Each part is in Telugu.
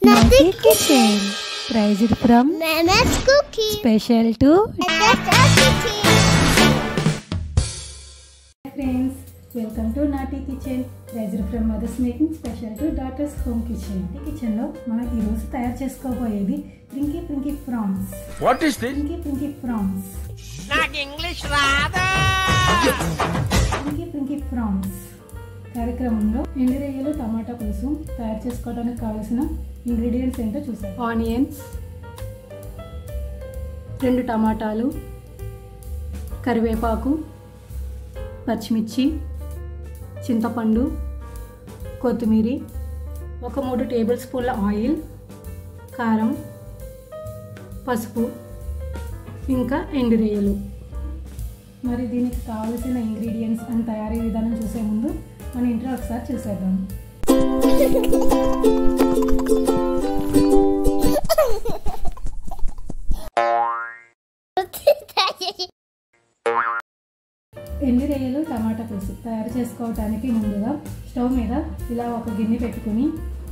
Naughty Kitchen. Prized from Mama's cookie. special to friends welcome to naughty kitchen ప్రైజర్ from mother's making special to daughter's home kitchen ఈ కిచెన్లో మనం ఈరోజు తయారు చేసుకోబోయేది pinky pinky prawns What is this? Pinky pinky prawns నాకు ఇంగ్లీష్ రాదా ప్రింకీ ప్రింకీ ప్రాన్స్ కార్యక్రమంలో ఎండు రొయ్యలు టమాటా పులుసు తయారు చేసుకోవడానికి కావాల్సిన ఇంగ్రీడియంట్స్ ఏంటో చూసాం ఆనియన్స్ రెండు టమాటాలు కరివేపాకు పచ్చిమిర్చి చింతపండు కొత్తిమీర ఒక మూడు టేబుల్ స్పూన్ల ఆయిల్ కారం పసుపు ఇంకా ఎండు రొయ్యలు మరి దీనికి కావలసిన ఇంగ్రీడియంట్స్ అండ్ తయారీ విధానం చూసే ముందు మన ఇంట్లో ఒకసారి చూసేద్దాం ఎండు రొయ్యలు టమాటా పులుసు తయారు చేసుకోవడానికి ముందుగా స్టవ్ మీద ఇలా ఒక గిన్నె పెట్టుకుని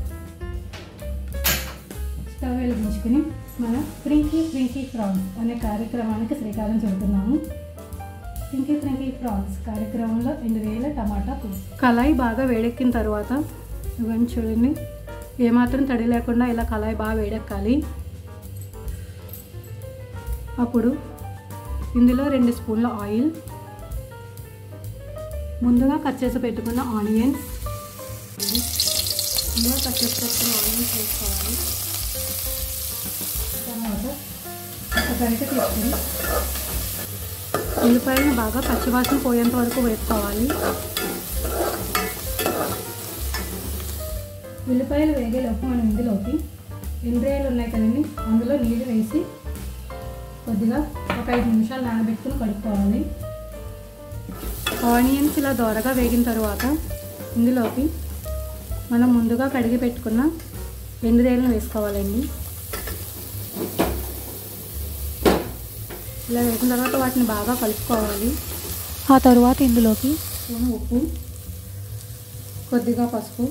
స్టవ్ వెలిగించుకుని మనం ఫ్రింకీ ఫ్రింకీ ఫ్రాన్స్ అనే కార్యక్రమానికి శ్రీకారం చుడుతున్నాము ఫ్రింకీ ఫ్రింకీ ఫ్రాన్స్ కార్యక్రమంలో ఎండు వేల టమాటా పులుసు కళాయి బాగా వేడెక్కిన తర్వాత ఇవన్నీ చూడండి ఏమాత్రం తడి లేకుండా ఇలా కళాయి బాగా వేడెక్కాలి అప్పుడు ఇందులో రెండు స్పూన్ల ఆయిల్ ముందుగా కట్ చేసి పెట్టుకున్న ఆనియన్స్ ముందుగా కట్ చేసి పెట్టుకున్న ఆనియన్స్ వేసుకోవాలి తర్వాత ఒక గరిట తీసుకుని ఉల్లిపాయలను బాగా పచ్చివాసన పోయేంత వరకు వేసుకోవాలి ఉల్లిపాయలు వేగేలోపు మనం ఇందులోకి ఎండ్రాయలు ఉన్నాయి కదండి అందులో నీళ్ళు వేసి కొద్దిగా ఒక ఐదు నిమిషాలు నానబెట్టుకుని కడుక్కోవాలి ఆనియన్స్ ఇలా దోరగా వేగిన తర్వాత ఇందులోకి మనం ముందుగా కడిగి పెట్టుకున్న ఎండుదేలను వేసుకోవాలండి ఇలా వేసిన తర్వాత వాటిని బాగా కలుపుకోవాలి ఆ తర్వాత ఇందులోకి స్పూన్ ఉప్పు కొద్దిగా పసుపు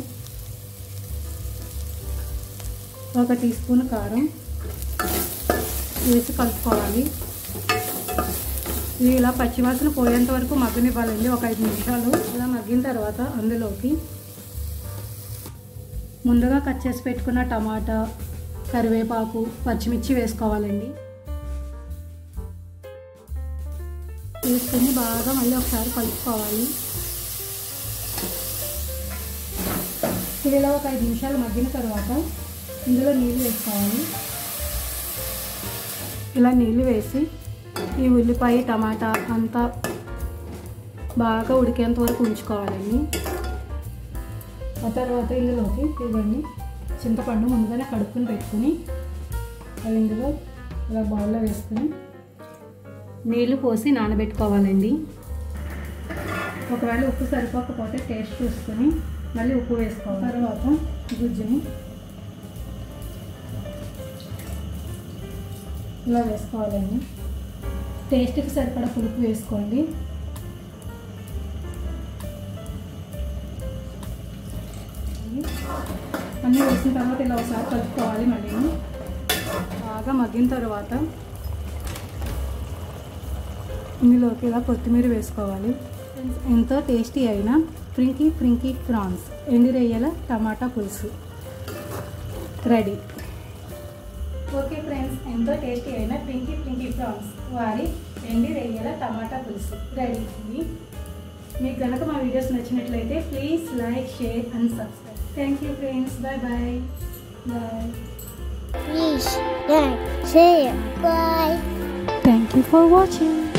ఒక టీ స్పూన్ కారం వేసి కలుపుకోవాలి ఇది ఇలా పచ్చివాసన పోయేంత వరకు మగ్గనివ్వాలండి ఒక ఐదు నిమిషాలు ఇలా మగ్గిన తర్వాత అందులోకి ముందుగా కట్ చేసి పెట్టుకున్న టమాటా కరివేపాకు పచ్చిమిర్చి వేసుకోవాలండి వేసుకొని బాగా మళ్ళీ ఒకసారి కలుపుకోవాలి ఇది ఇలా ఒక ఐదు నిమిషాలు మగ్గిన తర్వాత ఇందులో నీళ్ళు వేసుకోవాలి ఇలా నీళ్ళు వేసి ఈ ఉల్లిపాయ టమాటా అంతా బాగా ఉడికేంత వరకు ఉంచుకోవాలండి ఆ తర్వాత ఇందులోకి ఇవ్వండి చింతపండు ముందుగానే కడుక్కుని పెట్టుకుని అది ఇందులో ఇలా బౌల్లో వేసుకుని నీళ్లు పోసి నానబెట్టుకోవాలండి ఒకవేళ ఉప్పు సరిపోకపోతే టేస్ట్ చూసుకొని మళ్ళీ ఉప్పు వేసుకోవాలి తర్వాత గుజ్జుని ఇలా వేసుకోవాలండి టేస్ట్కి సరిపడా పులుపు వేసుకోండి అన్నీ వేసిన తర్వాత ఇలా ఒకసారి కలుపుకోవాలి మళ్ళీ బాగా మగ్గిన తర్వాత ఇందులోకి ఇలా కొత్తిమీర వేసుకోవాలి ఎంతో టేస్టీ అయిన ఫ్రింకీ ఫ్రింకీ ప్రాన్స్ ఎండి రొయ్యల టమాటా పులుసు రెడీ ఓకే ఫ్రెండ్స్ ఎంతో టేస్టీ అయిన పింకీ పింకీ ప్రాన్స్ వారి ఎండి రొయ్యల టమాటా పులుసు రెడీ ఇది మీకు కనుక మా వీడియోస్ నచ్చినట్లయితే please like share and subscribe thank you friends bye bye bye Please like, share, bye. thank you for watching.